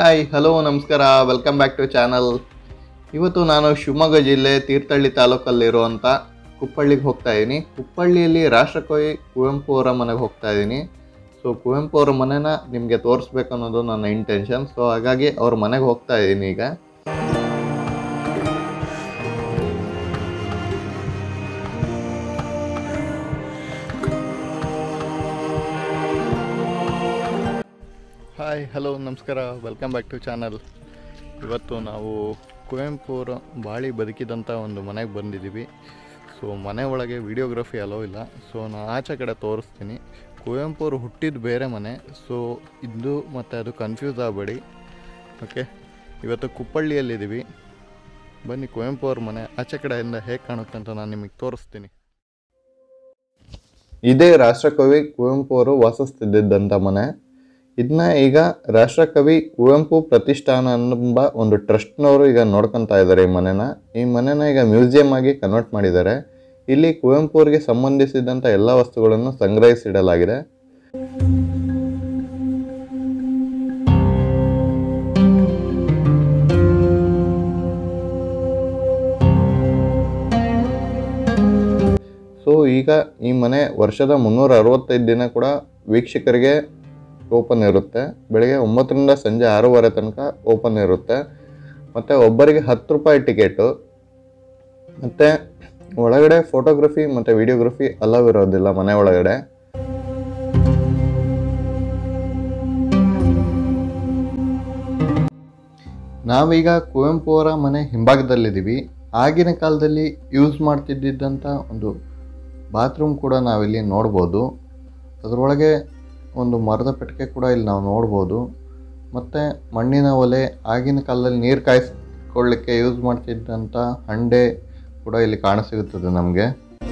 hi hello ನಮಸ್ಕಾರ welcome back to channel ಇವತ್ತು ನಾನು ಶಿವಮೊಗ್ಗ ಜಿಲ್ಲೆ ತೀರ್ಥಹಳ್ಳಿ ತಾಲೂಕಲ್ಲಿರುವಂಥ ಕುಪ್ಪಳ್ಳಿಗೆ ಹೋಗ್ತಾ ಇದ್ದೀನಿ ಕುಪ್ಪಳ್ಳಿಯಲ್ಲಿ ರಾಷ್ಟ್ರಕವಿ ಕುವೆಂಪು ಅವರ ಮನೆಗೆ ಹೋಗ್ತಾ ಇದ್ದೀನಿ ಸೊ ಕುವೆಂಪು ಅವರ ಮನೆನ ನಿಮಗೆ ತೋರಿಸ್ಬೇಕು ಅನ್ನೋದು ನನ್ನ ಇಂಟೆನ್ಷನ್ ಸೊ ಹಾಗಾಗಿ ಅವ್ರ ಮನೆಗೆ ಹೋಗ್ತಾ ಇದ್ದೀನಿ ಈಗ ಹಾಯ್ ಹಲೋ ನಮಸ್ಕಾರ ವೆಲ್ಕಮ್ ಬ್ಯಾಕ್ ಟು ಚಾನಲ್ ಇವತ್ತು ನಾವು ಕುವೆಂಪು ಅವರ ಬಾಳಿ ಬದುಕಿದಂಥ ಒಂದು ಮನೆಗೆ ಬಂದಿದ್ದೀವಿ ಸೊ ಮನೆ ಒಳಗೆ ವಿಡಿಯೋಗ್ರಫಿ ಅಲೋ ಇಲ್ಲ ಸೊ ನಾನು ಆಚೆ ಕಡೆ ತೋರಿಸ್ತೀನಿ ಕುವೆಂಪು ಅವರು ಹುಟ್ಟಿದ ಬೇರೆ ಮನೆ ಸೊ ಇದು ಮತ್ತು ಅದು ಕನ್ಫ್ಯೂಸ್ ಆಗಬೇಡಿ ಓಕೆ ಇವತ್ತು ಕುಪ್ಪಳ್ಳಿಯಲ್ಲಿದ್ದೀವಿ ಬನ್ನಿ ಕುವೆಂಪು ಅವ್ರ ಮನೆ ಆಚೆ ಕಡೆಯಿಂದ ಹೇಗೆ ಕಾಣುತ್ತೆ ಅಂತ ನಾನು ನಿಮಗೆ ತೋರಿಸ್ತೀನಿ ಇದೇ ರಾಷ್ಟ್ರಕವಿ ಕುವೆಂಪು ಅವರು ವಾಸಿಸ್ತಿದ್ದಂಥ ಮನೆ ಇದನ್ನ ಈಗ ರಾಷ್ಟ್ರಕವಿ ಕುವೆಂಪು ಪ್ರತಿಷ್ಠಾನ ಎಂಬ ಒಂದು ಟ್ರಸ್ಟ್ನವರು ಈಗ ನೋಡ್ಕೊತಾ ಇದ್ದಾರೆ ಈ ಮನೆನ ಈ ಮನೆನ ಈಗ ಮ್ಯೂಸಿಯಂ ಆಗಿ ಕನ್ವರ್ಟ್ ಮಾಡಿದ್ದಾರೆ ಇಲ್ಲಿ ಕುವೆಂಪು ಅವರಿಗೆ ಸಂಬಂಧಿಸಿದಂಥ ಎಲ್ಲ ವಸ್ತುಗಳನ್ನು ಸಂಗ್ರಹಿಸಿಡಲಾಗಿದೆ ಸೊ ಈಗ ಈ ಮನೆ ವರ್ಷದ ಮುನ್ನೂರ ಅರವತ್ತೈದು ದಿನ ಕೂಡ ವೀಕ್ಷಕರಿಗೆ ಓಪನ್ ಇರುತ್ತೆ ಬೆಳಗ್ಗೆ ಒಂಬತ್ತರಿಂದ ಸಂಜೆ ಆರೂವರೆ ತನಕ ಓಪನ್ ಇರುತ್ತೆ ಮತ್ತು ಒಬ್ಬರಿಗೆ ಹತ್ತು ರೂಪಾಯಿ ಟಿಕೆಟು ಮತ್ತು ಒಳಗಡೆ ಫೋಟೋಗ್ರಫಿ ಮತ್ತು ವಿಡಿಯೋಗ್ರಫಿ ಅಲವ್ ಇರೋದಿಲ್ಲ ಮನೆ ಒಳಗಡೆ ನಾವೀಗ ಕುವೆಂಪು ಅವರ ಮನೆ ಹಿಂಭಾಗದಲ್ಲಿದ್ದೀವಿ ಆಗಿನ ಕಾಲದಲ್ಲಿ ಯೂಸ್ ಮಾಡ್ತಿದ್ದಂಥ ಒಂದು ಬಾತ್ರೂಮ್ ಕೂಡ ನಾವಿಲ್ಲಿ ನೋಡ್ಬೋದು ಅದರೊಳಗೆ ಒಂದು ಮರದ ಪೆಟ್ಟಿಗೆ ಕೂಡ ಇಲ್ಲಿ ನಾವು ನೋಡ್ಬೋದು ಮತ್ತು ಮಣ್ಣಿನ ಒಲೆ ಆಗಿನ ಕಾಲದಲ್ಲಿ ನೀರು ಕಾಯಿಸ್ಕೊಳ್ಳಿಕ್ಕೆ ಯೂಸ್ ಮಾಡ್ತಿದ್ದಂಥ ಹಂಡೆ ಕೂಡ ಇಲ್ಲಿ ಕಾಣಸಿಗುತ್ತದೆ ನಮಗೆ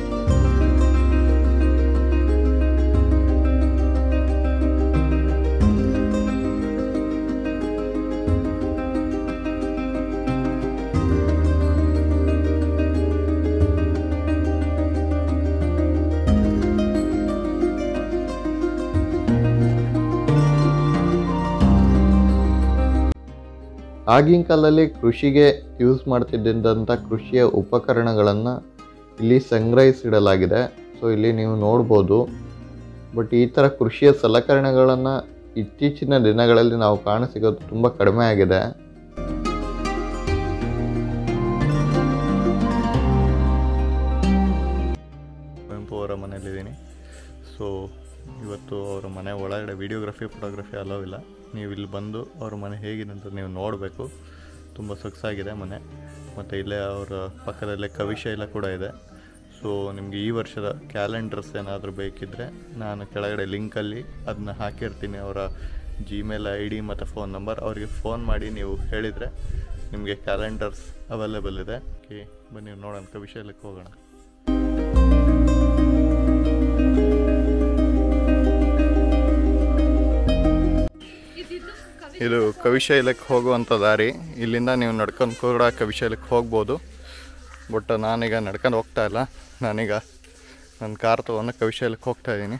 ಆಗಿನ ಕಾಲದಲ್ಲಿ ಕೃಷಿಗೆ ಯೂಸ್ ಮಾಡ್ತಿದ್ದಂಥ ಕೃಷಿಯ ಉಪಕರಣಗಳನ್ನು ಇಲ್ಲಿ ಸಂಗ್ರಹಿಸಿಡಲಾಗಿದೆ ಸೊ ಇಲ್ಲಿ ನೀವು ನೋಡ್ಬೋದು ಬಟ್ ಈ ಥರ ಕೃಷಿಯ ಸಲಕರಣೆಗಳನ್ನು ಇತ್ತೀಚಿನ ದಿನಗಳಲ್ಲಿ ನಾವು ಕಾಣಸಿಗೋದು ತುಂಬ ಕಡಿಮೆ ಆಗಿದೆ ಕುವೆಂಪು ಅವರ ಮನೆಯಲ್ಲಿದ್ದೀನಿ ಸೊ ಇವತ್ತು ಅವರ ಮನೆ ಒಳಗಡೆ ವಿಡಿಯೋಗ್ರಫಿ ಫೋಟೋಗ್ರಫಿ ಅಲೋ ಇಲ್ಲ ನೀವು ಇಲ್ಲಿ ಬಂದು ಅವ್ರ ಮನೆ ಹೇಗಿದೆ ಅಂತ ನೀವು ನೋಡಬೇಕು ತುಂಬ ಸೊಗಸಾಗಿದೆ ಮನೆ ಮತ್ತು ಇಲ್ಲೇ ಅವರ ಪಕ್ಕದಲ್ಲೇ ಕವಿಶೈಲ ಕೂಡ ಇದೆ ಸೊ ನಿಮಗೆ ಈ ವರ್ಷದ ಕ್ಯಾಲೆಂಡರ್ಸ್ ಏನಾದರೂ ಬೇಕಿದ್ದರೆ ನಾನು ಕೆಳಗಡೆ ಲಿಂಕಲ್ಲಿ ಅದನ್ನ ಹಾಕಿರ್ತೀನಿ ಅವರ ಜಿಮೇಲ್ ಐ ಡಿ ಮತ್ತು ಫೋನ್ ನಂಬರ್ ಅವರಿಗೆ ಫೋನ್ ಮಾಡಿ ನೀವು ಹೇಳಿದರೆ ನಿಮಗೆ ಕ್ಯಾಲೆಂಡರ್ಸ್ ಅವೈಲೇಬಲ್ ಇದೆ ಓಕೆ ಬನ್ನಿ ನೋಡೋಣ ಕವಿಶೈಲಕ್ಕೆ ಹೋಗೋಣ ಇದು ಕವಿಶೈಲಕ್ಕೆ ಹೋಗುವಂಥ ದಾರಿ ಇಲ್ಲಿಂದ ನೀವು ನಡ್ಕೊಂಡು ಕೂಡ ಕವಿಶೈಲಕ್ಕೆ ಹೋಗ್ಬೋದು ಬಟ್ ನಾನೀಗ ನಡ್ಕೊಂಡು ಹೋಗ್ತಾ ಇಲ್ಲ ನಾನೀಗ ನನ್ನ ಕಾರ್ ತೊಗೊಂಡು ಕವಿಶೈಲಕ್ಕೆ ಹೋಗ್ತಾ ಇದ್ದೀನಿ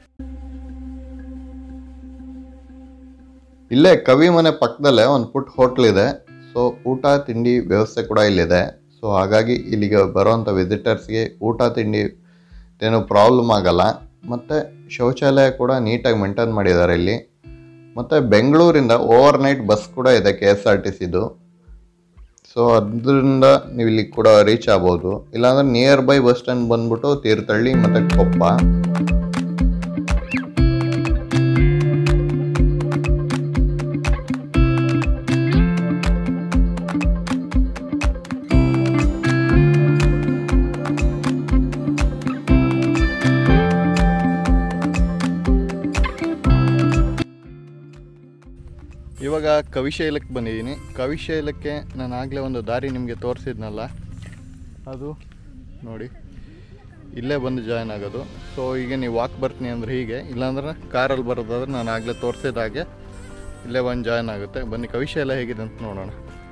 ಇಲ್ಲೇ ಕವಿ ಮನೆ ಪಕ್ಕದಲ್ಲೇ ಒಂದು ಪುಟ್ ಹೋಟ್ಲ್ ಇದೆ ಸೊ ಊಟ ತಿಂಡಿ ವ್ಯವಸ್ಥೆ ಕೂಡ ಇಲ್ಲಿದೆ ಸೊ ಹಾಗಾಗಿ ಇಲ್ಲಿಗೆ ಬರುವಂಥ ವಿಸಿಟರ್ಸ್ಗೆ ಊಟ ತಿಂಡಿ ಏನೂ ಪ್ರಾಬ್ಲಮ್ ಆಗಲ್ಲ ಮತ್ತು ಶೌಚಾಲಯ ಕೂಡ ನೀಟಾಗಿ ಮೇಂಟೈನ್ ಮಾಡಿದ್ದಾರೆ ಇಲ್ಲಿ ಮತ್ತು ಬೆಂಗಳೂರಿಂದ ಓವರ್ ನೈಟ್ ಬಸ್ ಕೂಡ ಇದೆ ಕೆ ಎಸ್ ಆರ್ ಟಿ ಸಿದು ಸೊ ಅದರಿಂದ ನೀವು ಇಲ್ಲಿ ಕೂಡ ರೀಚ್ ಆಗ್ಬೋದು ಇಲ್ಲಾಂದ್ರೆ ನಿಯರ್ ಬೈ ಬಸ್ ಸ್ಟ್ಯಾಂಡ್ ಬಂದ್ಬಿಟ್ಟು ತೀರ್ಥಹಳ್ಳಿ ಮತ್ತು ಕೊಪ್ಪ ಇವಾಗ ಕವಿಶೈಲಕ್ಕೆ ಬಂದಿದ್ದೀನಿ ಕವಿಶೈಲಕ್ಕೆ ನಾನು ಆಗಲೇ ಒಂದು ದಾರಿ ನಿಮಗೆ ತೋರಿಸಿದ್ನಲ್ಲ ಅದು ನೋಡಿ ಇಲ್ಲೇ ಬಂದು ಜಾಯ್ನ್ ಆಗೋದು ಸೊ ಈಗ ನೀವು ವಾಕ್ ಬರ್ತೀನಿ ಅಂದರೆ ಹೀಗೆ ಇಲ್ಲಾಂದ್ರೆ ಕಾರಲ್ಲಿ ಬರೋದಾದ್ರೆ ನಾನು ಆಗಲೇ ತೋರಿಸಿದ ಹಾಗೆ ಇಲ್ಲೇ ಬಂದು ಜಾಯ್ನ್ ಆಗುತ್ತೆ ಬನ್ನಿ ಕವಿಶೈಲ ಹೇಗಿದೆ ಅಂತ ನೋಡೋಣ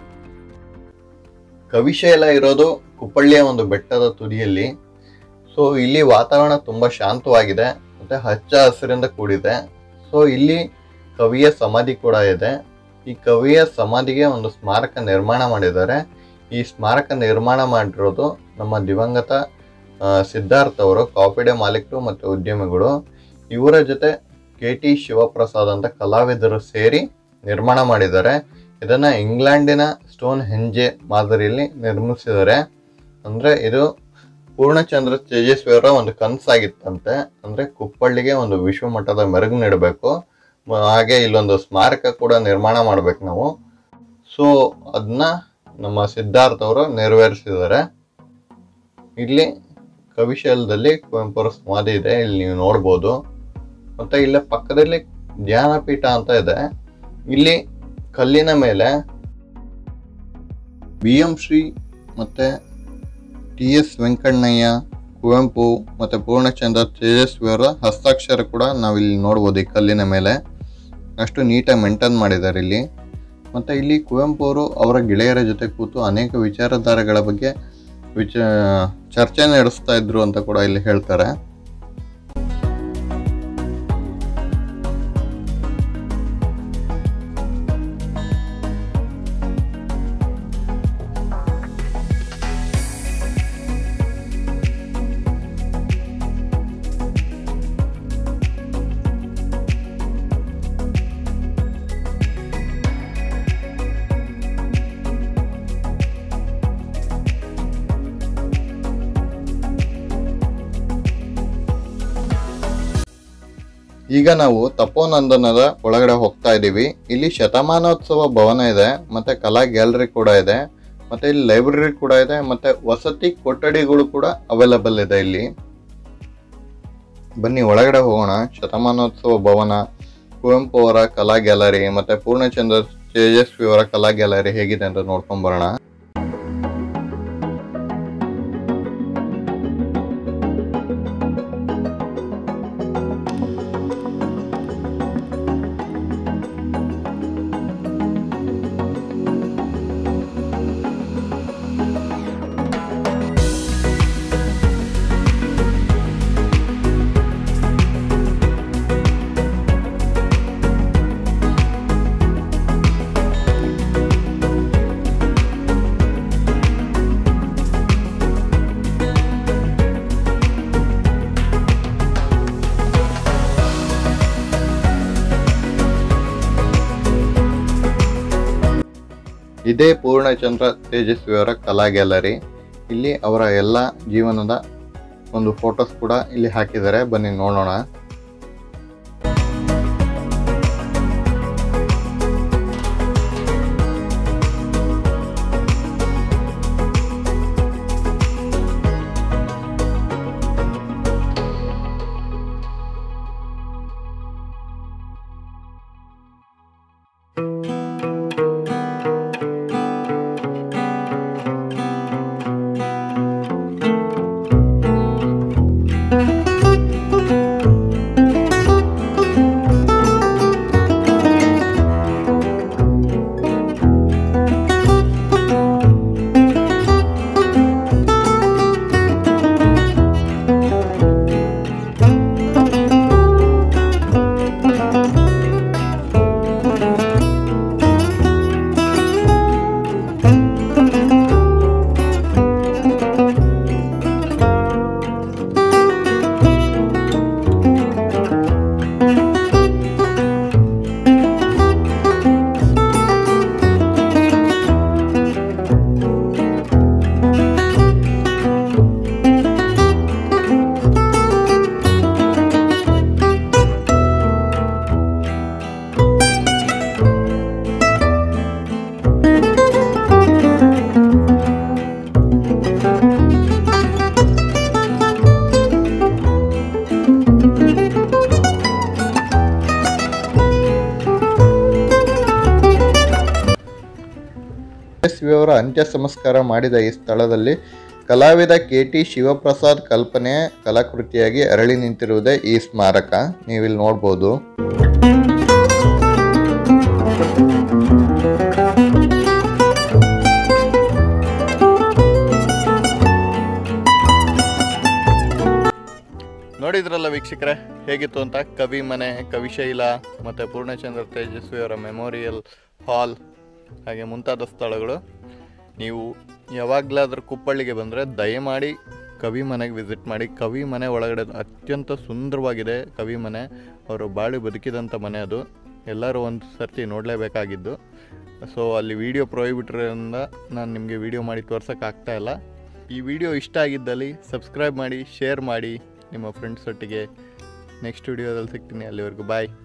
ಕವಿಶೈಲ ಇರೋದು ಕುಪ್ಪಳ್ಳಿಯ ಒಂದು ಬೆಟ್ಟದ ತುದಿಯಲ್ಲಿ ಸೊ ಇಲ್ಲಿ ವಾತಾವರಣ ತುಂಬ ಶಾಂತವಾಗಿದೆ ಮತ್ತು ಹಚ್ಚ ಹಸಿರಿಂದ ಕೂಡಿದೆ ಸೊ ಇಲ್ಲಿ ಕವಿಯ ಸಮಾಧಿ ಕೂಡ ಇದೆ ಈ ಕವಿಯ ಸಮಾಧಿಗೆ ಒಂದು ಸ್ಮಾರಕ ನಿರ್ಮಾಣ ಮಾಡಿದ್ದಾರೆ ಈ ಸ್ಮಾರಕ ನಿರ್ಮಾಣ ಮಾಡಿರೋದು ನಮ್ಮ ದಿವಂಗತ ಆ, ಸಿದ್ಧಾರ್ಥ್ ಅವರು ಕಾಫಿ ಡೇ ಮಾಲೀಕರು ಮತ್ತು ಉದ್ಯಮಿಗಳು ಇವರ ಜೊತೆ ಕೆ ಟಿ ಶಿವಪ್ರಸಾದ್ ಅಂತ ಕಲಾವಿದರು ಸೇರಿ ನಿರ್ಮಾಣ ಮಾಡಿದ್ದಾರೆ ಇದನ್ನ ಇಂಗ್ಲೆಂಡಿನ ಸ್ಟೋನ್ ಹೆಂಜೆ ಮಾದರಿಯಲ್ಲಿ ನಿರ್ಮಿಸಿದ್ದಾರೆ ಅಂದ್ರೆ ಇದು ಪೂರ್ಣಚಂದ್ರ ತೇಜಸ್ವಿಯವರ ಒಂದು ಕನಸಾಗಿತ್ತಂತೆ ಅಂದ್ರೆ ಕುಪ್ಪಳ್ಳಿಗೆ ಒಂದು ವಿಶ್ವ ಮಟ್ಟದ ಮೆರುಗು ನೀಡಬೇಕು ಮ- ಹಾಗೆ ಇಲ್ಲೊಂದು ಸ್ಮಾರಕ ಕೂಡ ನಿರ್ಮಾಣ ಮಾಡ್ಬೇಕು ನಾವು ಸೊ ಅದನ್ನ ನಮ್ಮ ಸಿದ್ಧಾರ್ಥ್ ಅವರು ನೆರವೇರಿಸಿದ್ದಾರೆ ಇಲ್ಲಿ ಕವಿಶಾಲದಲ್ಲಿ ಕುವೆಂಪು ಅವರ ಸಮಾಧಿ ಇದೆ ಇಲ್ಲಿ ನೀವು ನೋಡ್ಬೋದು ಮತ್ತೆ ಇಲ್ಲೇ ಪಕ್ಕದಲ್ಲಿ ಧ್ಯಾನಪೀಠ ಅಂತ ಇದೆ ಇಲ್ಲಿ ಕಲ್ಲಿನ ಮೇಲೆ ಬಿ ಎಂ ಶ್ರೀ ಮತ್ತೆ ಟಿ ಎಸ್ ವೆಂಕಣ್ಣಯ್ಯ ಕುವೆಂಪು ಮತ್ತೆ ಪೂರ್ಣಚಂದ್ರ ತೇಜಸ್ವಿ ಅವರ ಹಸ್ತಾಕ್ಷರ ಕೂಡ ನಾವಿಲ್ಲಿ ನೋಡ್ಬೋದು ಈ ಕಲ್ಲಿನ ಮೇಲೆ ಅಷ್ಟು ನೀಟಾಗಿ ಮೇಂಟೈನ್ ಮಾಡಿದ್ದಾರೆ ಇಲ್ಲಿ ಮತ್ತೆ ಇಲ್ಲಿ ಕುವೆಂಪು ಅವರು ಅವರ ಗೆಳೆಯರ ಜೊತೆ ಕೂತು ಅನೇಕ ವಿಚಾರಧಾರೆಗಳ ಬಗ್ಗೆ ವಿಚ ಚರ್ಚೆ ನಡೆಸ್ತಾ ಇದ್ರು ಅಂತ ಕೂಡ ಇಲ್ಲಿ ಹೇಳ್ತಾರೆ ಈಗ ನಾವು ತಪೋನಂದನದ ಒಳಗಡೆ ಹೋಗ್ತಾ ಇದ್ದೀವಿ ಇಲ್ಲಿ ಶತಮಾನೋತ್ಸವ ಭವನ ಇದೆ ಮತ್ತೆ ಕಲಾ ಗ್ಯಾಲರಿ ಕೂಡ ಇದೆ ಮತ್ತೆ ಇಲ್ಲಿ ಲೈಬ್ರರಿ ಕೂಡ ಇದೆ ಮತ್ತೆ ವಸತಿ ಕೊಠಡಿಗಳು ಕೂಡ ಅವೈಲಬಲ್ ಇದೆ ಇಲ್ಲಿ ಬನ್ನಿ ಒಳಗಡೆ ಹೋಗೋಣ ಶತಮಾನೋತ್ಸವ ಭವನ ಕುವೆಂಪು ಅವರ ಕಲಾ ಗ್ಯಾಲರಿ ಮತ್ತೆ ಪೂರ್ಣಚಂದ್ರ ತೇಜಸ್ವಿ ಅವರ ಕಲಾ ಗ್ಯಾಲರಿ ಹೇಗಿದೆ ಅಂತ ನೋಡ್ಕೊಂಡ್ ಬರೋಣ ಇದೇ ಪೂರ್ಣಚಂದ್ರ ತೇಜಸ್ವಿಯವರ ಕಲಾ ಗ್ಯಾಲರಿ ಇಲ್ಲಿ ಅವರ ಎಲ್ಲ ಜೀವನದ ಒಂದು ಫೋಟೋಸ್ ಕೂಡ ಇಲ್ಲಿ ಹಾಕಿದ್ದಾರೆ ಬನ್ನಿ ನೋಡೋಣ ತೇಜಸ್ವಿಯವರ ಅಂತ್ಯ ಸಂಸ್ಕಾರ ಮಾಡಿದ ಈ ಸ್ಥಳದಲ್ಲಿ ಕಲಾವಿದ ಕೆ ಟಿ ಶಿವಪ್ರಸಾದ್ ಕಲ್ಪನೆ ಕಲಾಕೃತಿಯಾಗಿ ಅರಳಿ ನಿಂತಿರುವುದೇ ಈ ಸ್ಮಾರಕ ನೀವಿಲ್ಲಿ ನೋಡ್ಬೋದು ನೋಡಿದ್ರಲ್ಲ ವೀಕ್ಷಕರೇ ಹೇಗಿತ್ತು ಅಂತ ಕವಿ ಮನೆ ಕವಿಶೈಲ ಮತ್ತು ಪೂರ್ಣಚಂದ್ರ ತೇಜಸ್ವಿ ಅವರ ಮೆಮೋರಿಯಲ್ ಹಾಲ್ ಹಾಗೆ ಮುಂತಾದ ಸ್ಥಳಗಳು ನೀವು ಯಾವಾಗಲಾದ್ರೂ ಕುಪ್ಪಳ್ಳಿಗೆ ಬಂದರೆ ದಯಮಾಡಿ ಕವಿ ಮನೆಗೆ ವಿಸಿಟ್ ಮಾಡಿ ಕವಿ ಮನೆ ಒಳಗಡೆ ಅತ್ಯಂತ ಸುಂದರವಾಗಿದೆ ಕವಿ ಮನೆ ಅವರು ಬಾಳಿ ಬದುಕಿದಂಥ ಮನೆ ಅದು ಎಲ್ಲರೂ ಒಂದು ಸರ್ತಿ ನೋಡಲೇಬೇಕಾಗಿದ್ದು ಸೊ ಅಲ್ಲಿ ವಿಡಿಯೋ ಪ್ರೊಹಿಬಿಟ್ರಿಂದ ನಾನು ನಿಮಗೆ ವಿಡಿಯೋ ಮಾಡಿ ತೋರ್ಸೋಕ್ಕಾಗ್ತಾ ಇಲ್ಲ ಈ ವಿಡಿಯೋ ಇಷ್ಟ ಆಗಿದ್ದಲ್ಲಿ ಸಬ್ಸ್ಕ್ರೈಬ್ ಮಾಡಿ ಶೇರ್ ಮಾಡಿ ನಿಮ್ಮ ಫ್ರೆಂಡ್ಸ್ ಒಟ್ಟಿಗೆ ನೆಕ್ಸ್ಟ್ ವಿಡಿಯೋದಲ್ಲಿ ಸಿಗ್ತೀನಿ ಅಲ್ಲಿವರೆಗೂ ಬಾಯ್